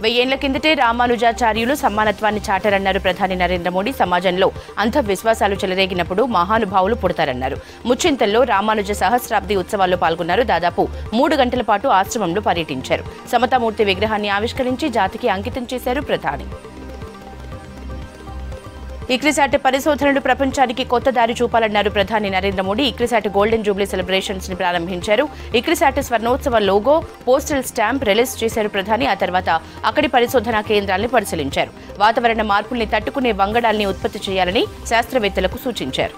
వెయ్యేళ్ల కిందటే రామానుజాచార్యులు సమానత్వాన్ని చాటారన్నారు ప్రధాని నరేంద్ర మోడీ సమాజంలో అంత విశ్వాసాలు చెలరేగినప్పుడు మహానుభావులు పుడతారన్నారు ముచ్చింతల్లో రామానుజ సహస్రాబ్ది ఉత్సవాల్లో పాల్గొన్నారు దాదాపు మూడు గంటల పాటు ఆశ్రమంలో పర్యటించారు సమతామూర్తి విగ్రహాన్ని ఆవిష్కరించి జాతికి అంకితం చేశారు ప్రధాని ఇక్రిసాట్ పరిశోధనలు ప్రపంచానికి కొత్త దారి చూపాలన్నారు ప్రధాని Narendra Modi ICRISAT golden jubilee celebrations ని ప్రారంభించారు ఇక్రిసాట్ స్వర్ణోత్సవ లోగో పోస్టల్ స్టాంప్ రిలీజ్ చేశారు ప్రధాని ఆ తర్వాత అక్కడి పరిశోధనా కేంద్రాల్ని పరిశీలించారు వాతావరణ మార్పుల్ని తట్టుకునే వంగడాల్ని ఉత్పత్తి చేయాలని శాస్త్రవేత్తలకు సూచించారు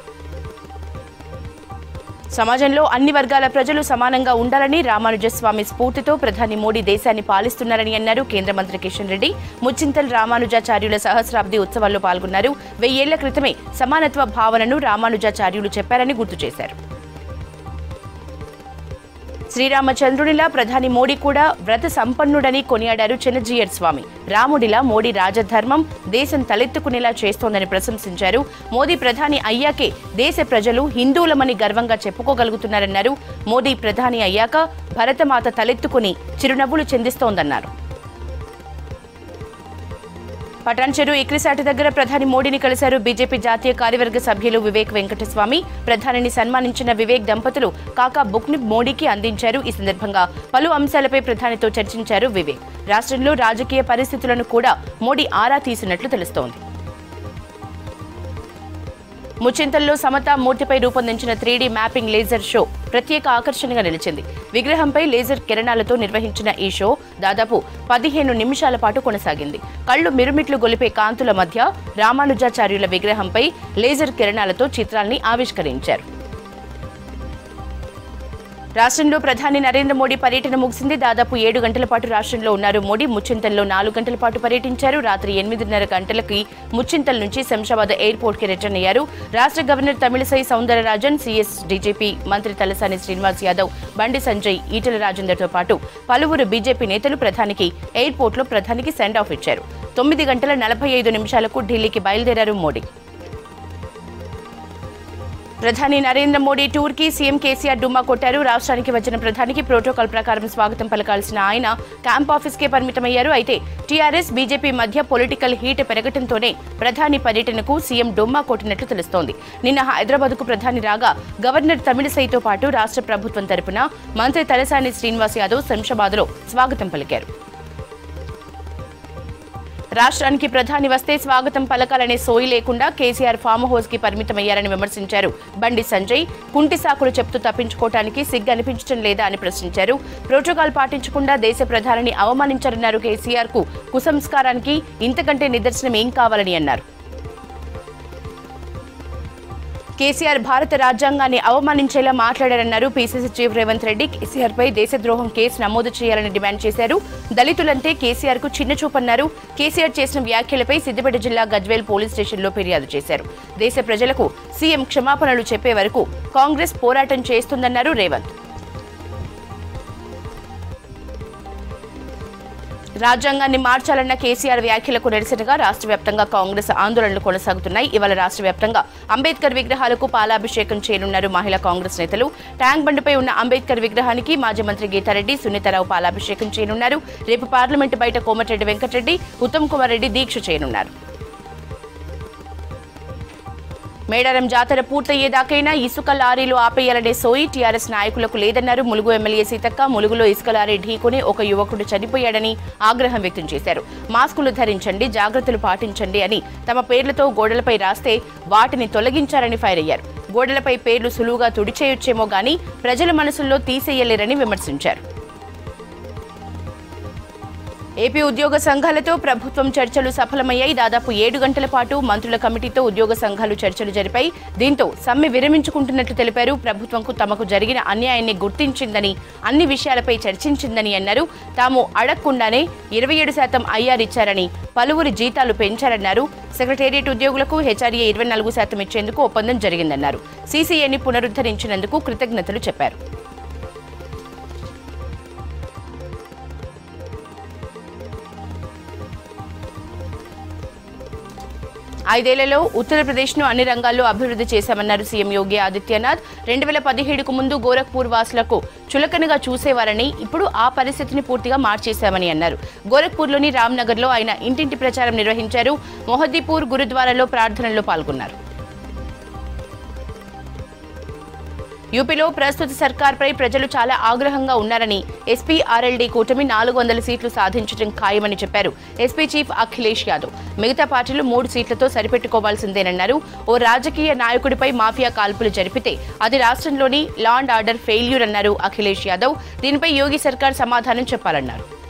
సమాజంలో అన్ని వర్గాల ప్రజలు సమానంగా ఉండాలని రామానుజస్వామి స్ఫూర్తితో ప్రధాని మోడీ దేశాన్ని పాలిస్తున్నారని అన్నారు కేంద్ర మంత్రి కిషన్ రెడ్డి ముచ్చింతల్ రామానుజాచార్యుల సహస్రాబ్ది ఉత్సవాల్లో పాల్గొన్నారు వెయ్యేళ్ల క్రితమే సమానత్వ భావనను రామానుజాచార్యులు చెప్పారని గుర్తు చేశారు శ్రీరామచంద్రుడిలా ప్రధాని మోడీ కూడా వ్రత సంపన్నుడని కొనియాడారు చిన్నజీయర్ స్వామి రాముడిలా మోడీ రాజధర్మం దేశం తలెత్తుకునేలా చేస్తోందని ప్రశంసించారు మోదీ ప్రధాని అయ్యాకే దేశ ప్రజలు హిందువులమని గర్వంగా చెప్పుకోగలుగుతున్నారన్నారు మోదీ ప్రధాని అయ్యాక భరతమాత తలెత్తుకుని చిరునవ్వులు చెందిస్తోందన్నారు పటాన్ చెరు ఇక్రిసాటి దగ్గర ప్రధాని మోడీని కలిశారు బీజేపీ జాతీయ కార్యవర్గ సభ్యులు వివేక్ వెంకటస్వామి ప్రధానిని సన్మానించిన వివేక్ దంపతులు కాకా బుక్ ని మోడీకి అందించారు ఈ సందర్భంగా పలు అంశాలపై ప్రధానితో చర్చించారు వివేక్ రాష్ట్రంలో రాజకీయ పరిస్థితులను కూడా మోడీ ఆరా తీసినట్లు తెలుస్తోంది ముచ్చింతల్లో సమతా మూర్తిపై రూపొందించిన త్రీడీ మ్యాపింగ్ లేజర్ షో ప్రత్యేక ఆకర్షణగా నిలిచింది విగ్రహంపై లేజర్ కిరణాలతో నిర్వహించిన ఈ షో దాదాపు పదిహేను నిమిషాల పాటు కొనసాగింది కళ్ళు మిరుమిట్లు గొలిపే కాంతుల మధ్య రామానుజాచార్యుల విగ్రహంపై లేజర్ కిరణాలతో చిత్రాల్ని ఆవిష్కరించారు రాష్ట్రంలో ప్రధాని నరేంద్ర మోడీ పర్యటన ముగిసింది దాదాపు ఏడు గంటల పాటు రాష్ట్రంలో ఉన్నారు మోడీ ముచ్చింతల్లో నాలుగు గంటల పాటు పర్యటించారు రాత్రి ఎనిమిదిన్నర గంటలకి ముచ్చింతల్ నుంచి శంషాబాద్ ఎయిర్పోర్ట్ కి రిటర్న్ అయ్యారు రాష్ట్ర governor Tamilisai Soundararajan CS DGP మంత్రి తలసాని శ్రీనివాస్ యాదవ్ బండి సంజయ్ ఈటల రాజేందర్తో పాటు పలువురు బీజేపీ నేతలు ప్రధానికి ఎయిర్పోర్ట్లో ప్రధానికి సెండ్ ఆఫ్ ఇచ్చారు తొమ్మిది గంటల నలభై ఐదు నిమిషాలకు ఢిల్లీకి బయలుదేరారు మోడీ ప్రధాని నరేంద్ర మోడీ టూర్ కి సీఎం కేసీఆర్ డుమ్మా కొట్టారు రాష్ట్రానికి వచ్చిన ప్రధానికి ప్రోటోకాల్ ప్రకారం స్వాగతం పలకాల్సిన ఆయన క్యాంప్ ఆఫీస్ కే పరిమితమయ్యారు అయితే టీఆర్ఎస్ బీజేపీ మధ్య పొలిటికల్ హీట్ పెరగటంతోనే ప్రధాని పర్యటనకు సీఎం డుమ్మా కొట్టినట్లు తెలుస్తోంది నిన్న హైదరాబాద్ కు ప్రధాని రాగా గవర్నర్ తమిళసైతో పాటు రాష్ట్ర ప్రభుత్వం తరపున మంత్రి తలసాని శ్రీనివాస్ యాదవ్ శంషాబాద్ లో స్వాగతం పలికారు రాష్ట్రానికి ప్రధాని వస్తే స్వాగతం పలకాలనే సోయి లేకుండా కేసీఆర్ ఫామ్ హౌస్ కి పరిమితమయ్యారని విమర్శించారు బండి సంజయ్ కుంటి సాకులు చెప్తూ తప్పించుకోవటానికి సిగ్గు అనిపించడం లేదా అని ప్రశ్నించారు ప్రోటోకాల్ పాటించకుండా దేశ ప్రధానిని అవమానించారన్నారు కేసీఆర్ కు కుసంస్కారానికి ఇంతకంటే నిదర్శనం ఏం కావాలని అన్నారు కేసీఆర్ భారత రాజ్యాంగాన్ని అవమానించేలా మాట్లాడారన్నారు PCC chief Revanth Reddy KCR పై దేశద్రోహం కేసు నమోదు చేయాలని డిమాండ్ చేశారు దళితులంటే కేసీఆర్ కు చిన్న చూపన్నారు కేసీఆర్ చేసిన వ్యాఖ్యలపై సిద్దిపేట జిల్లా గజ్వేల్ పోలీస్ స్టేషన్లో ఫిర్యాదు చేశారు దేశ ప్రజలకు సీఎం క్షమాపణలు చెప్పే వరకు కాంగ్రెస్ పోరాటం చేస్తుందన్నారు రేవంత్ రాజ్యాంగాన్ని మార్చాలన్న కేసీఆర్ వ్యాఖ్యలకు నిరసనగా రాష్ట్ర వ్యాప్తంగా కాంగ్రెస్ ఆందోళనలు కొనసాగుతున్నాయి ఇవాళ రాష్ట్ర వ్యాప్తంగా అంబేద్కర్ విగ్రహాలకు పాలాభిషేకం చేయనున్నారు మహిళా కాంగ్రెస్ నేతలు ట్యాంక్ బండిపై ఉన్న అంబేద్కర్ విగ్రహానికి మాజీ మంత్రి గీతారెడ్డి సునీతారావు పాలాభిషేకం చేయనున్నారు రేపు పార్లమెంటు బయట కోమటిరెడ్డి వెంకటరెడ్డి ఉత్తమ్ కుమార్ రెడ్డి దీక్ష చేయనున్నారు మేడారం జాతర పూర్తయ్యేదాకైనా ఇసుక లారీలు ఆపేయాలనే సోయి టీఆర్ఎస్ నాయకులకు లేదన్నారు ములుగు ఎమ్మెల్యే సీతక్క ములుగులో ఇసుక లారీ ఢీకొని ఒక యువకుడు చనిపోయాడని ఆగ్రహం వ్యక్తం చేశారు మాస్కులు ధరించండి జాగ్రత్తలు పాటించండి అని తమ పేర్లతో గోడలపై రాస్తే వాటిని తొలగించారని ఫైర్ అయ్యారు గోడలపై పేర్లు సులువుగా తుడిచేయొచ్చేమో గానీ ప్రజల మనసుల్లో తీసేయలేరని విమర్శించారు ఏపీ ఉద్యోగ సంఘాలతో ప్రభుత్వం చర్చలు సఫలమయ్యాయి దాదాపు ఏడు గంటల పాటు మంత్రుల కమిటీతో ఉద్యోగ సంఘాలు చర్చలు జరిపాయి దీంతో సమ్మె విరమించుకుంటున్నట్లు తెలిపారు ప్రభుత్వంకు తమకు జరిగిన అన్యాయాన్ని గుర్తించిందని అన్ని విషయాలపై చర్చించిందని అన్నారు తాము అడగకుండానే ఇరవై ఏడు శాతం ఐఆర్ ఇచ్చారని పలువురి జీతాలు పెంచారన్నారు సెక్రటేరియట్ ఉద్యోగులకు హెచ్ఆర్ఏ ఇరవై నాలుగు శాతం ఇచ్చేందుకు ఒప్పందం జరిగిందన్నారు సీసీఏని పునరుద్ధరించినందుకు కృతజ్ఞతలు చెప్పారు ఐదేళ్లలో ఉత్తరప్రదేశ్ను అన్ని రంగాల్లో అభివృద్ధి చేశామన్నారు సీఎం యోగి ఆదిత్యనాథ్ రెండు వేల పదిహేడుకు ముందు గోరఖ్పూర్ వాసులకు చులకనగా చూసేవారని ఇప్పుడు ఆ పరిస్థితిని పూర్తిగా మార్చేశామని అన్నారు గోరఖ్పూర్లోని రామ్నగర్లో ఆయన ఇంటింటి ప్రచారం నిర్వహించారు మొహద్దీపూర్ గురుద్వారాలో ప్రార్థనల్లో పాల్గొన్నారు యూపీలో ప్రస్తుత సర్కార్పై ప్రజలు చాలా ఆగ్రహంగా ఉన్నారని ఎస్పీ ఆర్ఎల్డీ కూటమి నాలుగు వందల సీట్లు సాధించడం ఖాయమని చెప్పారు ఎస్పీ చీఫ్ అఖిలేష్ యాదవ్ మిగతా పార్టీలు మూడు సీట్లతో సరిపెట్టుకోవాల్సిందేనన్నారు ఓ రాజకీయ నాయకుడిపై మాఫియా కాల్పులు జరిపితే అది రాష్ట్రంలోని లా అండ్ ఆర్డర్ ఫెయిల్యూర్ అన్నారు అఖిలేష్ యాదవ్ దీనిపై యోగి సర్కార్ సమాధానం చెప్పాలన్నారు